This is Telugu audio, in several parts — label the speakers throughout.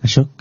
Speaker 1: అశోక్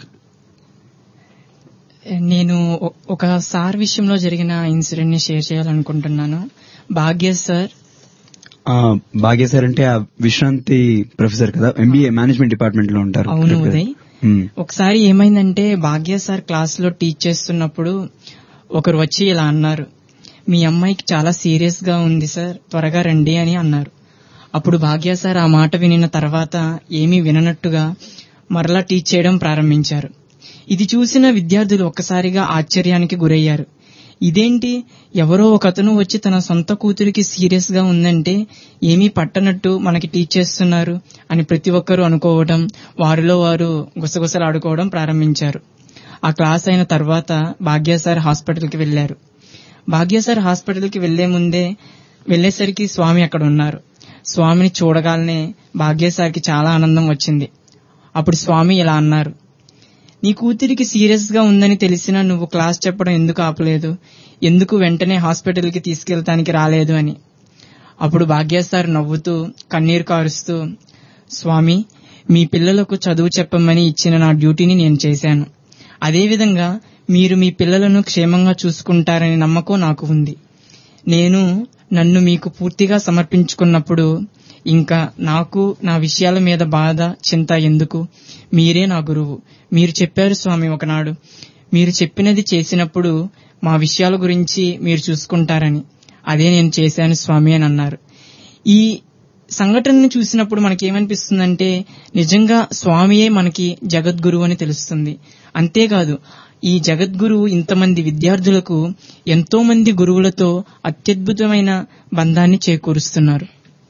Speaker 2: నేను ఒ- ఒక సార్ విషయంలో జరిగిన ఇన్సిడెంట్ ని షేర్ చేయాలనుకుంటున్నాను భాగ్య సార్
Speaker 3: ఆ, భాగ్య సార్ అంటే ఆ విశ్రాంతి ప్రొఫెసర్ కదా ఎంబీఏ మేనేజ్మెంట్ డిపార్ట్మెంట్ లో ఉంటారు
Speaker 2: అవును ఉదయ్
Speaker 3: ఉమ్,
Speaker 2: ఒకసారి ఏమైందంటే భాగ్య సార్ క్లాస్ లో టీచ్ చేస్తున్నప్పుడు ఒకరు వచ్చి ఇలా అన్నారు మీ అమ్మాయికి చాలా సీరియస్ గా ఉంది సార్ త్వరగా రండి అని అన్నారు అప్పుడు భాగ్య సార్ ఆ మాట వినిన తర్వాత ఏమీ విననట్టుగా మరలా టీచ్ చేయడం ప్రారంభించారు ఇది చూసిన విద్యార్థులు ఒక్కసారిగా ఆశ్చర్యానికి గురయ్యారు ఇదేంటి ఎవరో ఒక అతను వచ్చి తన సొంత కూతురికి సీరియస్ గా ఉందంటే ఏమీ పట్టనట్టు మనకి టీచ్ చేస్తున్నారు అని ప్రతి ఒక్కరూ అనుకోవడం వారిలో వారు గుసగుసలాడుకోవడం ప్రారంభించారు ఆ క్లాస్ అయిన తర్వాత భాగ్య సార్ హాస్పిటల్కి వెళ్లారు భాగ్య సార్ హాస్పిటల్కి వెళ్లే ముందే వెళ్లేసరికి స్వామి అక్కడ ఉన్నారు స్వామిని చూడగానే భాగ్య సార్కి చాలా ఆనందం వచ్చింది అప్పుడు స్వామి ఇలా అన్నారు నీ కూతురికి సీరియస్ గా ఉందని తెలిసినా నువ్వు క్లాస్ చెప్పడం ఎందుకు ఆపలేదు ఎందుకు వెంటనే హాస్పిటల్కి తీసుకెళ్తానికి రాలేదు అని అప్పుడు భాగ్య సార్ నవ్వుతూ కన్నీరు కారుస్తూ స్వామి మీ పిల్లలకు చదువు చెప్పమని ఇచ్చిన నా డ్యూటీని నేను చేశాను అదేవిధంగా మీరు మీ పిల్లలను క్షేమంగా చూసుకుంటారనే నమ్మకం నాకు ఉంది నేను నన్ను మీకు పూర్తిగా సమర్పించుకున్నప్పుడు ఇంకా నాకు నా విషయాల మీద బాధ చింత ఎందుకు మీరే నా గురువు మీరు చెప్పారు స్వామి ఒకనాడు మీరు చెప్పినది చేసినప్పుడు మా విషయాల గురించి మీరు చూసుకుంటారని అదే నేను చేశాను స్వామి అని అన్నారు ఈ సంఘటనని చూసినప్పుడు మనకేమనిపిస్తుందంటే నిజంగా స్వామియే మనకి జగద్గురువు అని తెలుస్తుంది అంతేకాదు ఈ జగద్గురువు ఇంతమంది విద్యార్థులకు ఎంతో మంది గురువులతో అత్యద్భుతమైన బంధాన్ని చేకూరుస్తున్నారు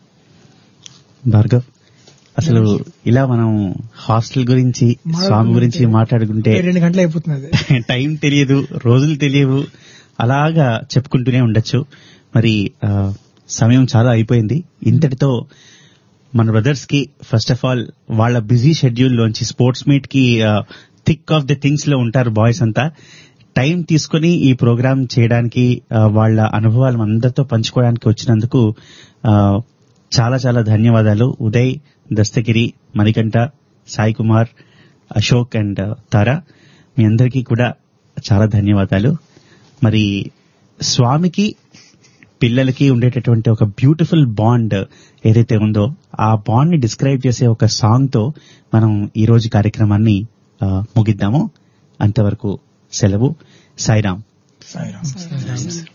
Speaker 1: భార్గవ్ అసలు ఇలా మనం హాస్టల్ గురించి స్వామి గురించి మాట్లాడుకుంటే
Speaker 4: రెండు గంటలు అయిపోతుంది అది
Speaker 1: టైం తెలియదు రోజులు తెలియవు అలాగా చెప్పుకుంటూనే ఉండొచ్చు మరి ఆ, సమయం చాలా అయిపోయింది ఇంతటితో మన బ్రదర్స్ కి ఫస్ట్ ఆఫ్ ఆల్ వాళ్ళ బిజీ షెడ్యూల్ లోంచి స్పోర్ట్స్ మీట్ కి థిక్ ఆఫ్ ది థింగ్స్ లో ఉంటారు బాయ్స్ అంతా టైం తీసుకొని ఈ ప్రోగ్రామ్ చేయడానికి ఆ, వాళ్ళ అనుభవాలు అందరితో పంచుకోవడానికి వచ్చినందుకు ఆ, చాలా చాలా ధన్యవాదాలు ఉదయ్ దస్తగిరి మణికంఠ సాయి కుమార్ అశోక్ అండ్ తారా మీ అందరికీ కూడా చాలా ధన్యవాదాలు మరి స్వామికి పిల్లలకి ఉండేటటువంటి ఒక బ్యూటిఫుల్ బాండ్ ఏదైతే ఉందో ఆ బాండ్ ని డిస్క్రైబ్ చేసే ఒక సాంగ్ తో మనం ఈ రోజు కార్యక్రమాన్ని ఆ, ముగిద్దాము అంతవరకు సెలవు సాయిరామ్
Speaker 4: సాయిరామ్